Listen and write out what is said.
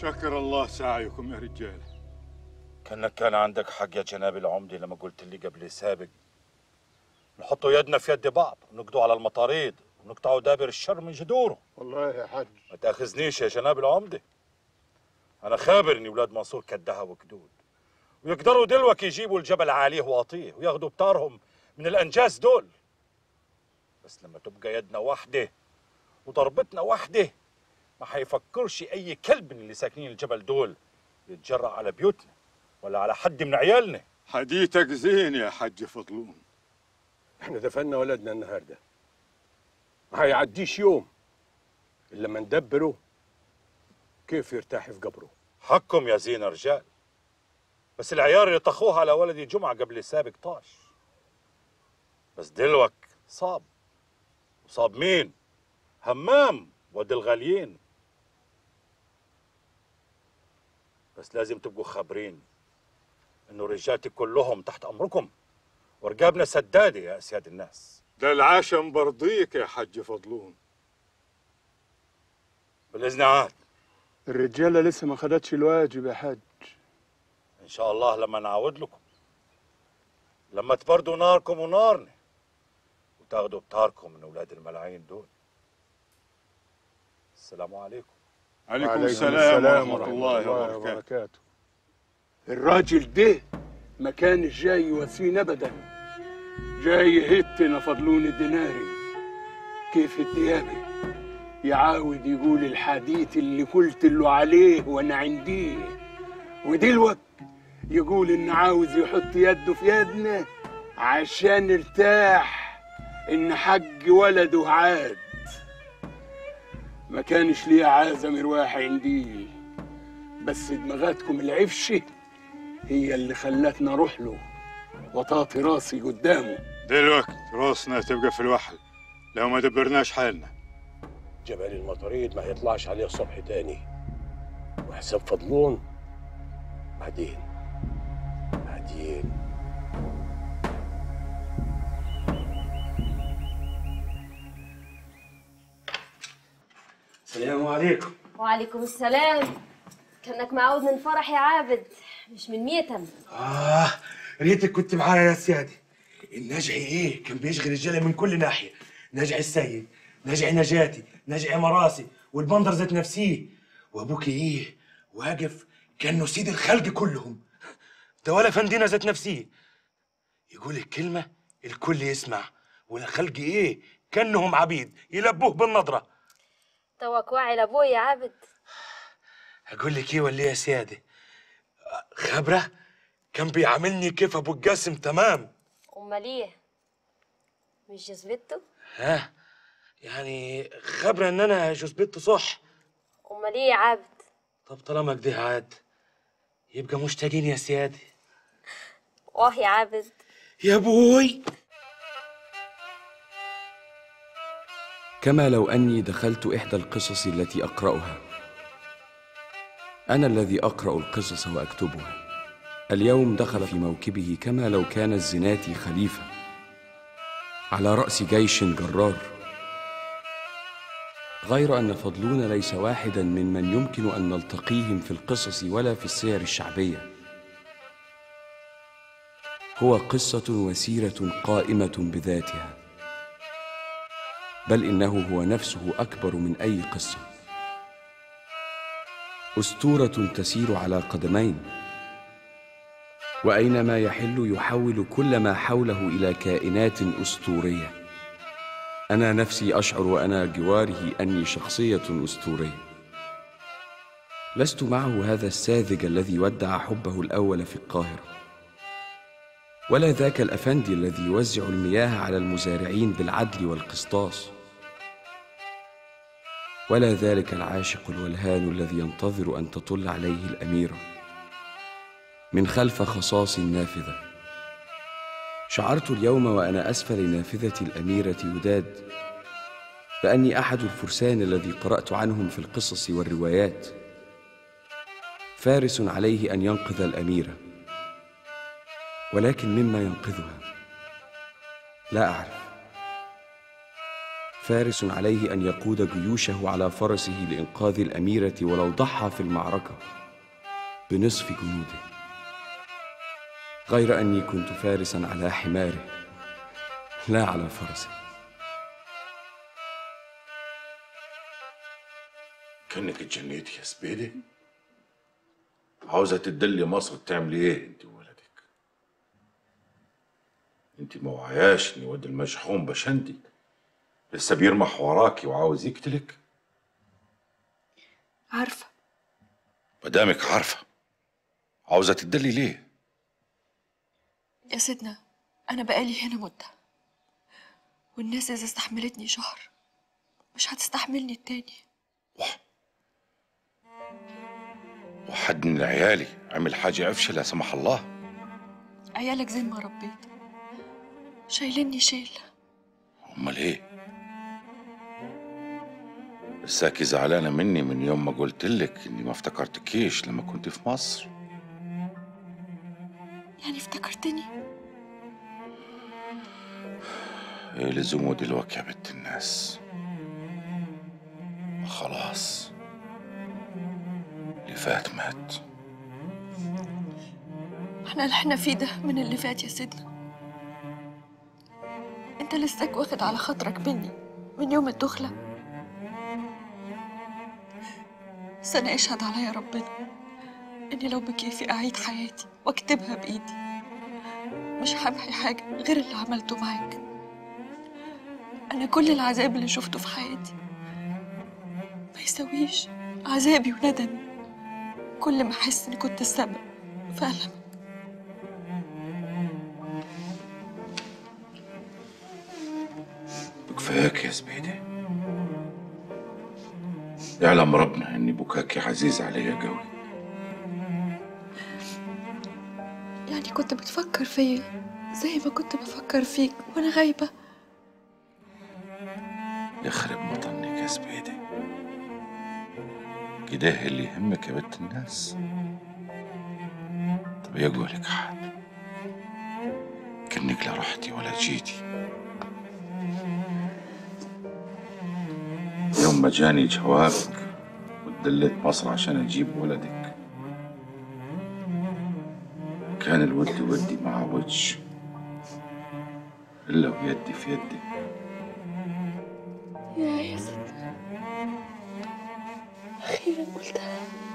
شكر الله سعيكم يا رجال كانك كان عندك حق يا جناب العمدة لما قلت لي قبل سابق نحطوا يدنا في يد بعض ونقضوا على المطاريد ونقطعوا دابر الشر من جذوره والله يا حج ما تاخذنيش يا جناب العمدة أنا خابر إن ولاد منصور كدها وكدود ويقدروا دلوك يجيبوا الجبل عاليه واطيه وياخدوا بتارهم من الأنجاز دول بس لما تبقى يدنا واحدة وضربتنا واحدة ما حيفكرش أي كلب من اللي ساكنين الجبل دول يتجرأ على بيوتنا ولا على حد من عيالنا حديثك زين يا حج فضلون احنا دفنا ولدنا النهارده ما هيعديش يوم الا لما ندبره كيف يرتاح في قبره حقكم يا زين رجال بس العيار اللي طخوها على ولدي جمعة قبل السابق طاش بس دلوك صاب وصاب مين همام ود الغاليين بس لازم تبقوا خابرين انه رجالتي كلهم تحت امركم ورقابنا سداده يا اسياد الناس ده العشم برضيك يا حج فضلون بالاذن عاد الرجالة لسه ما خدتش الواجب يا حج ان شاء الله لما نعود لكم لما تبردوا ناركم ونارنا وتاخدوا بتاركم من اولاد الملاعين دول السلام عليكم عليكم, وعليكم السلام, ورحمة الله وبركاته الراجل ده ما كانش جاي يواسينا ابدا جاي يهتنا فضلون الديناري كيف الديابه يعاود يقول الحديث اللي قلت له عليه وانا عنديه ودلوقت يقول ان عاوز يحط يده في يدنا عشان ارتاح ان حق ولده عاد ما كانش ليه عازة مرواح عندي بس دماغاتكم العفشة هي اللي خلتنا اروح له وطاطي راسي قدامه دلوقت راسنا تبقى في الوحل لو ما دبرناش حالنا جبل المطاريد ما هيطلعش عليه الصبح تاني وحساب فضلون بعدين بعدين السلام عليكم وعليكم السلام كانك معود من فرح يا عابد مش من ميتم آه ريتك كنت معايا يا سيادي النجعي إيه كان بيشغل الرجالة من كل ناحية نجعي السيد نجعي نجاتي نجعي مراسي والبندر ذات نفسيه وأبوك إيه واقف كأنه سيد الخلق كلهم ده ولا فندينا ذات نفسيه يقول الكلمة الكل يسمع والخلق إيه كأنهم عبيد يلبوه بالنظرة توك واعي لابوي يا عابد اقول لك ايه ولا إيه يا سياده خبره كان بيعاملني كيف ابو الجاسم تمام امال ايه مش جذبته ها يعني خبره ان انا جثبت صح امال ايه يا عابد طب طالما كده عاد يبقى مشتاقين يا سيادي واه يا عابد يا بوي كما لو اني دخلت احدى القصص التي اقراها انا الذي اقرا القصص واكتبها اليوم دخل في موكبه كما لو كان الزناتي خليفه على راس جيش جرار غير ان فضلون ليس واحدا ممن يمكن ان نلتقيهم في القصص ولا في السير الشعبيه هو قصه وسيره قائمه بذاتها بل انه هو نفسه اكبر من اي قصه اسطوره تسير على قدمين واينما يحل يحول كل ما حوله الى كائنات اسطوريه انا نفسي اشعر وانا جواره اني شخصيه اسطوريه لست معه هذا الساذج الذي ودع حبه الاول في القاهره ولا ذاك الافندي الذي يوزع المياه على المزارعين بالعدل والقسطاس ولا ذلك العاشق الولهان الذي ينتظر ان تطل عليه الاميره من خلف خصاص نافذه شعرت اليوم وانا اسفل نافذه الاميره وداد باني احد الفرسان الذي قرات عنهم في القصص والروايات فارس عليه ان ينقذ الاميره ولكن مما ينقذها لا اعرف فارس عليه ان يقود جيوشه على فرسه لانقاذ الاميره ولو ضحى في المعركه بنصف جنوده غير اني كنت فارسا على حماره لا على فرسه كأنك اتجنيتي يا زبيدة عاوزة تدلي مصر تعملي ايه انت وولدك انت ما وعياش ان ود المشحون بشندي لسه بيرمح وراكي وعاوز يقتلك عارفة مدامك عارفة عاوزة تدلي ليه يا سيدنا أنا بقالي هنا مدة والناس إذا استحملتني شهر مش هتستحملني التاني وحد من عيالي عمل حاجة أفشل لا سمح الله عيالك زي ما ربيت شايلني شيل أمال إيه؟ لساكي زعلانة مني من يوم ما قلت لك إني ما افتكرتكيش لما كنت في مصر يعني افتكرتني إيه لزومه دلوقتي يا بنت الناس خلاص اللي فات مات احنا اللي احنا فيه ده من اللي فات يا سيدنا انت لساك واخد على خاطرك مني من يوم الدخلة بس انا اشهد عليا ربنا اني لو بكيفي اعيد حياتي واكتبها بايدي مش همحي حاجة غير اللي عملته معاك انا كل العذاب اللي شفته في حياتي ما يساويش عذابي وندمي كل ما احس اني كنت السبب في ألمك بكفاك يا زبيدة يعلم ربنا إني بكاكي عزيز عليا قوي يعني كنت بتفكر فيا زي ما كنت بفكر فيك وانا غايبة يخرب مطنك يا زبيدة كده اللي يهمك يا بنت الناس طب يقولك حد كأنك لا رحتي ولا جيتي يوم ما جاني جوابك ودليت مصر عشان اجيب ولدك كان الود ودي مع وجه الا ويدي في يدك يا يا سيدنا أخيرا قلتها